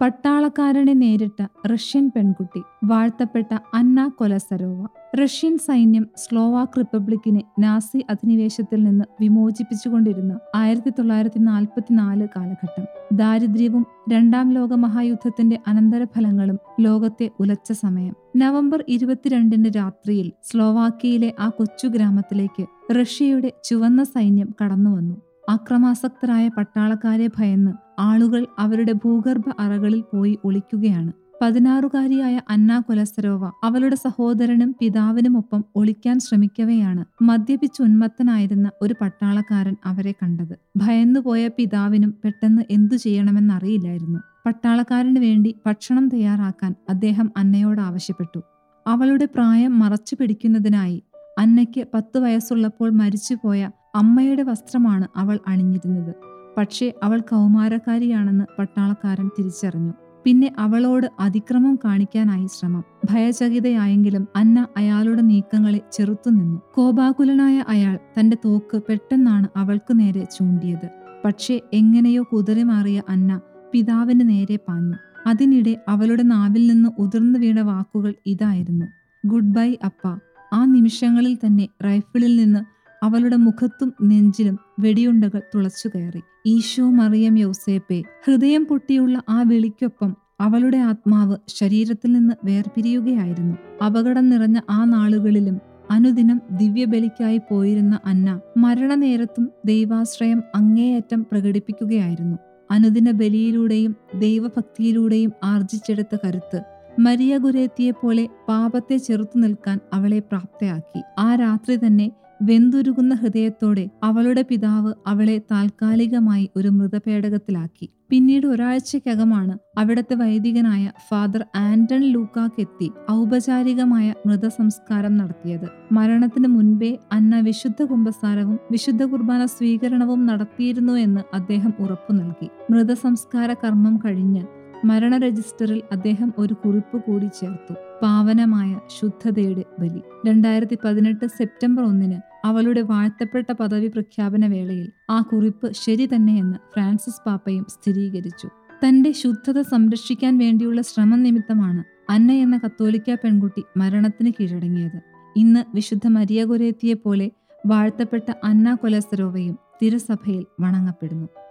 പട്ടാളക്കാരനെ നേരിട്ട റഷ്യൻ പെൺകുട്ടി വാഴ്ത്തപ്പെട്ട അന്ന കൊലസരോവ റഷ്യൻ സൈന്യം സ്ലോവാക്ക് റിപ്പബ്ലിക്കിനെ നാസി അധിനിവേശത്തിൽ നിന്ന് വിമോചിപ്പിച്ചുകൊണ്ടിരുന്ന ആയിരത്തി തൊള്ളായിരത്തി നാൽപ്പത്തിനാല് കാലഘട്ടം ദാരിദ്ര്യവും രണ്ടാം ലോക മഹായുദ്ധത്തിന്റെ അനന്തരഫലങ്ങളും ലോകത്തെ ഉലച്ച സമയം നവംബർ ഇരുപത്തിരണ്ടിന് രാത്രിയിൽ സ്ലോവാക്കിയയിലെ ആ കൊച്ചു ഗ്രാമത്തിലേക്ക് റഷ്യയുടെ ചുവന്ന സൈന്യം കടന്നുവന്നു അക്രമാസക്തരായ പട്ടാളക്കാരെ ഭയന്ന് ആളുകൾ അവരുടെ ഭൂഗർഭ അറകളിൽ പോയി ഒളിക്കുകയാണ് പതിനാറുകാരിയായ അന്ന കൊലസരോവ അവളുടെ സഹോദരനും പിതാവിനുമൊപ്പം ഒളിക്കാൻ ശ്രമിക്കവെയാണ് മദ്യപിച്ചുന്മത്തനായിരുന്ന ഒരു പട്ടാളക്കാരൻ അവരെ കണ്ടത് ഭയന്നുപോയ പിതാവിനും പെട്ടെന്ന് എന്തു ചെയ്യണമെന്നറിയില്ലായിരുന്നു പട്ടാളക്കാരന് വേണ്ടി ഭക്ഷണം തയ്യാറാക്കാൻ അദ്ദേഹം അന്നയോട് ആവശ്യപ്പെട്ടു അവളുടെ പ്രായം മറച്ചു പിടിക്കുന്നതിനായി അന്നയ്ക്ക് പത്തു വയസ്സുള്ളപ്പോൾ മരിച്ചുപോയ അമ്മയുടെ വസ്ത്രമാണ് അവൾ അണിഞ്ഞിരുന്നത് പക്ഷേ അവൾ കൗമാരക്കാരിയാണെന്ന് പട്ടാളക്കാരൻ തിരിച്ചറിഞ്ഞു പിന്നെ അവളോട് അതിക്രമം കാണിക്കാനായി ശ്രമം ഭയചകിതയായെങ്കിലും അന്ന അയാളുടെ നീക്കങ്ങളെ ചെറുത്തുനിന്നു കോപാകുലനായ അയാൾ തന്റെ തോക്ക് പെട്ടെന്നാണ് അവൾക്കു നേരെ ചൂണ്ടിയത് പക്ഷേ എങ്ങനെയോ കുതിറിമാറിയ അന്ന പിതാവിന് നേരെ പാഞ്ഞു അതിനിടെ അവളുടെ നാവിൽ നിന്ന് ഉതിർന്നു വീണ വാക്കുകൾ ഇതായിരുന്നു ഗുഡ് ബൈ അപ്പ ആ നിമിഷങ്ങളിൽ തന്നെ റൈഫിളിൽ നിന്ന് അവളുടെ മുഖത്തും നെഞ്ചിലും വെടിയുണ്ടകൾ തുളച്ചു കയറി ഈശോ മറിയം യൗസേപ്പെ ഹൃദയം പൊട്ടിയുള്ള ആ വിളിക്കൊപ്പം അവളുടെ ആത്മാവ് ശരീരത്തിൽ നിന്ന് വേർപിരിയുകയായിരുന്നു അപകടം നിറഞ്ഞ ആ നാളുകളിലും അനുദിനം ദിവ്യബലിക്കായി പോയിരുന്ന അന്ന മരണനേരത്തും ദൈവാശ്രയം അങ്ങേയറ്റം പ്രകടിപ്പിക്കുകയായിരുന്നു അനുദിന ബലിയിലൂടെയും ദൈവഭക്തിയിലൂടെയും ആർജിച്ചെടുത്ത കരുത്ത് മരിയ ഗുരേത്തിയെ പോലെ പാപത്തെ ചെറുത്തു നിൽക്കാൻ അവളെ പ്രാപ്തയാക്കി ആ രാത്രി തന്നെ വെന്തുരുകുന്ന ഹൃദയത്തോടെ അവളുടെ പിതാവ് അവളെ താൽക്കാലികമായി ഒരു മൃതപേടകത്തിലാക്കി പിന്നീട് ഒരാഴ്ചക്കകമാണ് അവിടുത്തെ വൈദികനായ ഫാദർ ആന്റൺ ലൂക്കാക്ക് എത്തി ഔപചാരികമായ മൃതസംസ്കാരം നടത്തിയത് മരണത്തിന് മുൻപേ അന്ന വിശുദ്ധ കുംഭസാരവും വിശുദ്ധ കുർബാന സ്വീകരണവും നടത്തിയിരുന്നു എന്ന് അദ്ദേഹം ഉറപ്പു നൽകി മൃതസംസ്കാര കർമ്മം കഴിഞ്ഞ് മരണ രജിസ്റ്ററിൽ അദ്ദേഹം ഒരു കുറിപ്പ് കൂടി ചേർത്തു പാവനമായ ശുദ്ധതയുടെ ബലി രണ്ടായിരത്തി പതിനെട്ട് സെപ്റ്റംബർ ഒന്നിന് അവളുടെ വാഴ്ത്തപ്പെട്ട പദവി പ്രഖ്യാപന വേളയിൽ ആ കുറിപ്പ് ശരി തന്നെയെന്ന് ഫ്രാൻസിസ് പാപ്പയും സ്ഥിരീകരിച്ചു തന്റെ ശുദ്ധത സംരക്ഷിക്കാൻ വേണ്ടിയുള്ള ശ്രമം നിമിത്തമാണ് അന്ന എന്ന കത്തോലിക്ക പെൺകുട്ടി മരണത്തിന് കീഴടങ്ങിയത് ഇന്ന് വിശുദ്ധ മരിയ ഗുരേത്തിയെ പോലെ വാഴ്ത്തപ്പെട്ട അന്ന കൊലസരോവയും തിരുസഭയിൽ വണങ്ങപ്പെടുന്നു